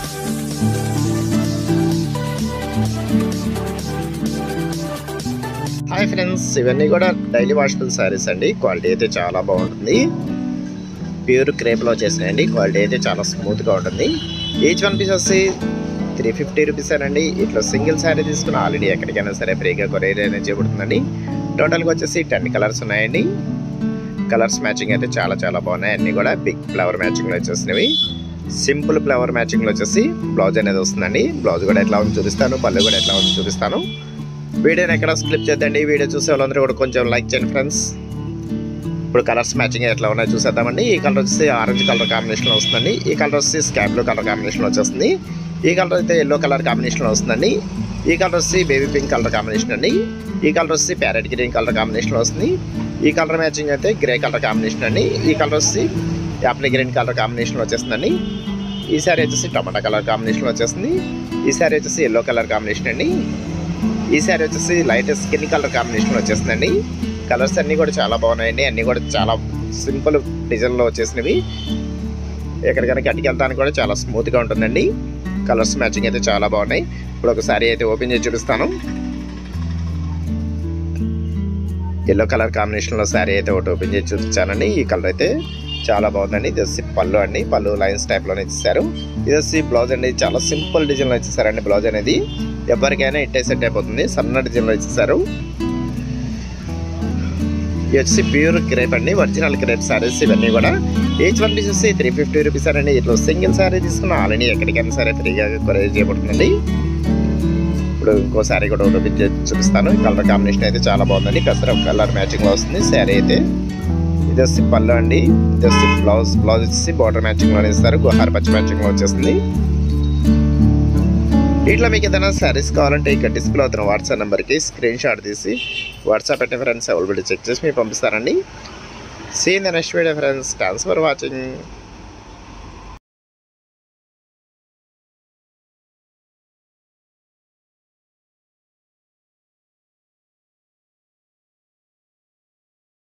hi friends ఇవన్నీ కూడా daily washable saris అండి క్వాలిటీ అయితే చాలా బాగుంటుంది ప్యూర్ క్రేప్లో వచ్చేసినాయండి క్వాలిటీ అయితే చాలా స్మూత్గా ఉంటుంది ఈచ్ వన్ పీస్ వచ్చి త్రీ ఫిఫ్టీ రూపీస్ అండి ఇట్లా సింగిల్ శారీ తీసుకున్న ఆల్రెడీ ఎక్కడికైనా సరే ఫ్రీగా కొరియర్ అనేది చేయబడుతుందండి టోటల్గా వచ్చేసి టెన్ కలర్స్ ఉన్నాయండి కలర్స్ మ్యాచింగ్ అయితే చాలా చాలా బాగున్నాయి అన్నీ కూడా బిగ్ ఫ్లవర్ మ్యాచింగ్లో వచ్చేసినవి సింపుల్ ఫ్లవర్ మ్యాచింగ్లో వచ్చేసి బ్లౌజ్ అనేది వస్తుందండి బ్లౌజ్ కూడా ఎట్లా ఉంది చూపిస్తాను పళ్ళు కూడా ఎట్లా ఉంది చూపిస్తాను వీడియోని ఎక్కడ స్క్లిప్ చేద్దండి వీడియో చూసే వాళ్ళందరూ కూడా కొంచెం లైక్ చేయండి ఫ్రెండ్స్ ఇప్పుడు కలర్స్ మ్యాచింగ్ ఎట్లా ఉన్నాయో చూసేద్దామండి ఈ కలర్ వచ్చేసి ఆరెంజ్ కలర్ కాంబినేషన్లో వస్తుందండి ఈ కలర్ వచ్చి స్కాై బ్లూ కలర్ కాంబినేషన్లో వచ్చేస్తుంది ఈ కలర్ అయితే ఎల్లో కలర్ కాంబినేషన్లో వస్తుందండి ఈ కలర్ వచ్చి బేబీ పింక్ కలర్ కాంబినేషన్ అండి ఈ కలర్ వచ్చి ప్యారెట్ గ్రీన్ కలర్ కాంబినేషన్లో వస్తుంది ఈ కలర్ మ్యాచింగ్ అయితే గ్రే కలర్ కాంబినేషన్ అండి ఈ కలర్ వచ్చి యాప్లీ గ్రీన్ కలర్ కాంబినేషన్లో వచ్చేస్తుందండి ఈ సారీ వచ్చేసి టమాటా కలర్ కాంబినేషన్లో వచ్చేస్తుంది ఈ సారీ వచ్చేసి ఎల్లో కలర్ కాంబినేషన్ అండి ఈ సారీ వచ్చేసి లైట్ స్కిన్ కలర్ కాంబినేషన్లో వచ్చేస్తుందండి కలర్స్ అన్నీ కూడా చాలా బాగున్నాయండి అన్నీ కూడా చాలా సింపుల్ డిజైన్లో వచ్చేసినవి ఎక్కడికైనా కట్టుకెళ్ళడానికి కూడా చాలా స్మూత్గా ఉంటుందండి కలర్స్ మ్యాచింగ్ అయితే చాలా బాగున్నాయి ఇప్పుడు ఒక సారీ అయితే ఓపెన్ చేసి చూపిస్తాను ఎల్లో కలర్ కాంబినేషన్లో శారీ అయితే ఒకటి ఓపెన్ చేసి చూపించానండి ఈ కలర్ అయితే చాలా బాగుందండి ఇది వచ్చి పళ్ళు అండి పళ్ళు లైన్స్ టైప్లోనే ఇచ్చేసారు ఇది వచ్చి బ్లౌజ్ అండి చాలా సింపుల్ డిజైన్లో ఇచ్చేసారండి బ్లౌజ్ అనేది ఎవరికైనా ఇట్టే సెట్ అయిపోతుంది సన్న డిజైన్లో ఇచ్చేసారు ఇది వచ్చి ప్యూర్ క్రేప్ అండి ఒరిజినల్ క్రేప్ సారీస్ ఇవన్నీ కూడా ఈచ్ వన్ పీస్ వచ్చి త్రీ ఫిఫ్టీ రూపీస్ అండి ఇట్లా సింగిల్ సారీ తీసుకున్న ఆల్రెడీ ఎక్కడికైనా సరే ఫ్రీగా కొరియర్ చేయబడుతుందండి ఇప్పుడు ఇంకో శారీ కూడా ఒకటి ఓపెన్ చేసి చూపిస్తాను కలర్ కాంబినేషన్ అయితే చాలా బాగుందండి కసర కలర్ మ్యాచింగ్లో వస్తుంది శారీ అయితే ఇది వచ్చి పళ్ళు అండి ఇది వచ్చి బ్లౌజ్ బ్లౌజ్ వచ్చి బార్డర్ మ్యాచింగ్లో ఇస్తారు గుహార్ పచ్చి మ్యాచింగ్లో వచ్చేస్తుంది ఇట్లా మీకు ఏదైనా శారీస్ కావాలంటే ఇక డిస్ప్లే అవుతున్న వాట్సాప్ నెంబర్కి స్క్రీన్ షాట్ తీసి వాట్సాప్ పెట్టిన ఫ్రెండ్స్ అవైలబిలిటీ చెక్ చేసి మీకు పంపిస్తారండి see the next video friends thanks for watching